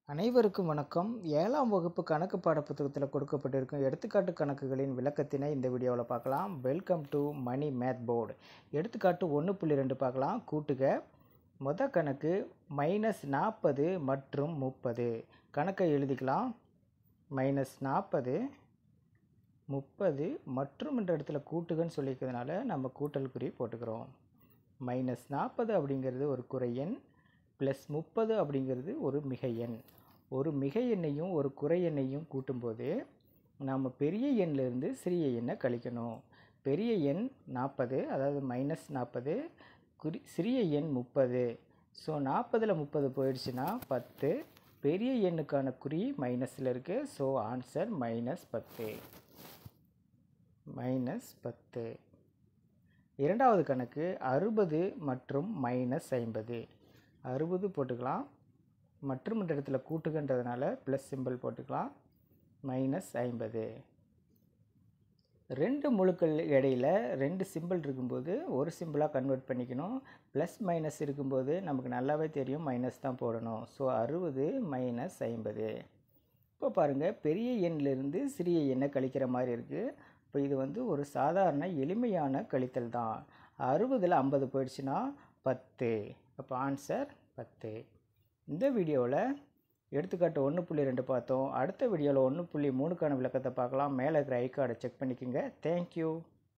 அனைவருக்கும் வணக்கம் ஏழாம் வகுப்பு கணக்கு பாடப்புத்தகத்தில் கொடுக்கப்பட்டிருக்கும் எடுத்துக்காட்டு கணக்குகளின் விளக்கத்தினை இந்த வீடியோவில் பார்க்கலாம் welcome to Mani math board எடுத்துக்காட்டு ஒன்று புள்ளி ரெண்டு பார்க்கலாம் கூட்டுக மொத கணக்கு மைனஸ் நாற்பது மற்றும் முப்பது கணக்கை எழுதிக்கலாம் மைனஸ் நாற்பது முப்பது மற்றும் என்ற இடத்துல கூட்டுகன்னு சொல்லியிருக்கிறதுனால நம்ம கூட்டல் குறி போட்டுக்கிறோம் மைனஸ் நாற்பது அப்படிங்கிறது ஒரு குறை எண் ப்ளஸ் முப்பது அப்படிங்கிறது ஒரு மிக எண் ஒரு மிக எண்ணையும் ஒரு குறை எண்ணையும் கூட்டும்போது நாம் பெரிய எண்ணிலிருந்து சிறிய எண்ணை கழிக்கணும் பெரிய எண் நாற்பது அதாவது மைனஸ் நாற்பது குறி சிறிய எண் முப்பது ஸோ நாற்பதில் முப்பது போயிடுச்சுன்னா பத்து பெரிய எண்ணுக்கான குறி மைனஸில் இருக்குது ஸோ ஆன்சர் மைனஸ் பத்து மைனஸ் பத்து இரண்டாவது கணக்கு அறுபது மற்றும் மைனஸ் ஐம்பது அறுபது போட்டுக்கலாம் மற்றும் என்ற இடத்துல கூட்டுகன்றதுனால ப்ளஸ் சிம்பிள் போட்டுக்கலாம் மைனஸ் ஐம்பது ரெண்டு முழுக்கள் இடையில ரெண்டு சிம்பிள் இருக்கும்போது ஒரு சிம்பிளாக கன்வெர்ட் பண்ணிக்கணும் ப்ளஸ் மைனஸ் இருக்கும்போது நமக்கு நல்லாவே தெரியும் மைனஸ் தான் போடணும் ஸோ அறுபது மைனஸ் ஐம்பது இப்போ பாருங்கள் பெரிய எண்ணிலிருந்து சிறிய எண்ணை கழிக்கிற மாதிரி இருக்குது இப்போ இது வந்து ஒரு சாதாரண எளிமையான கழித்தல் தான் அறுபதில் ஐம்பது போயிடுச்சுன்னா பத்து அப்போ ஆன்சர் பத்து இந்த வீடியோவில் எடுத்துக்காட்டு ஒன்று புள்ளி ரெண்டு பார்த்தோம் அடுத்த வீடியோவில் ஒன்று புள்ளி மூணுக்கான விளக்கத்தை பார்க்கலாம் மேலே இருக்கிற ஐ கார்டை செக் பண்ணிக்கோங்க தேங்க்யூ